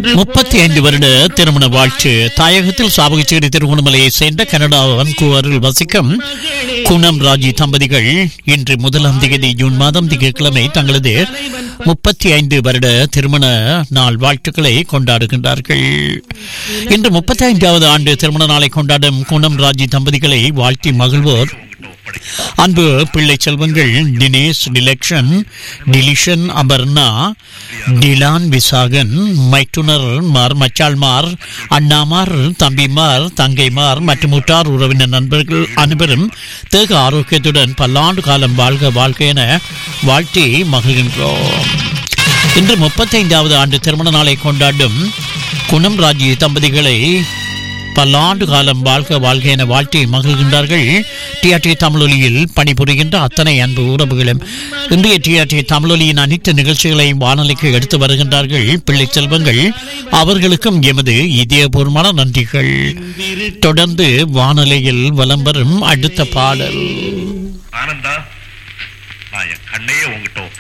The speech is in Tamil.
முப்பத்தி ஐந்து வருட திருமண வாழ்த்து தாயகத்தில் சாவகச்சேரி திருகோணமலையை சேர்ந்த கனடா வன்கூவரில் வசிக்கும் குணம் ராஜி தம்பதிகள் இன்று முதலாம் திகதி ஜூன் மாதம் திங்கட்கிழமை தங்களது முப்பத்தி ஐந்து வருட திருமண நாள் வாழ்த்துக்களை கொண்டாடுகின்றார்கள் இன்று முப்பத்தி ஐந்தாவது ஆண்டு திருமண நாளை கொண்டாடும் குணம் ராஜி தம்பதிகளை வாழ்த்தி மகிழ்வோர் அன்பு பிள்ளை செல்வங்கள் தினேஷ் டிலக்ஷன் டிலிஷன் அபர்ணா டிலான் விசாகன் மைத்துனர் மார் மச்சாள்மார் அண்ணாமார் தம்பிமார் தங்கைமார் மற்றும் உற்றார் உறவினர் நண்பர்கள் அனைவரும் தேக ஆரோக்கியத்துடன் பல்லாண்டு காலம் வாழ்க வாழ்க என வாழ்த்தி மகிழ்கின்றோம் இன்று முப்பத்தைந்தாவது ஆண்டு திருமண நாளை கொண்டாடும் குணம் ராஜி தம்பதிகளை பல்லாண்டு காலம் வாழ்க வாழ்க என வாழ்த்தி மகிழ்கின்றார்கள் டிஆர்டி தமிழொலியில் பணிபுரிகின்ற அத்தனை அன்பு உறவுகளும் இன்றைய டிஆர்டி தமிழொலியின் அனைத்து நிகழ்ச்சிகளையும் வானொலிக்கு எடுத்து வருகின்றார்கள் பிள்ளை செல்வங்கள் அவர்களுக்கும் எமது இதயபூர்வமான நன்றிகள் தொடர்ந்து வானொலியில் வலம் வரும் அடுத்த பாடல் ஆனந்தா நான் என் கண்ணையே உங்ககிட்ட ஒப்படைக்கிறேன்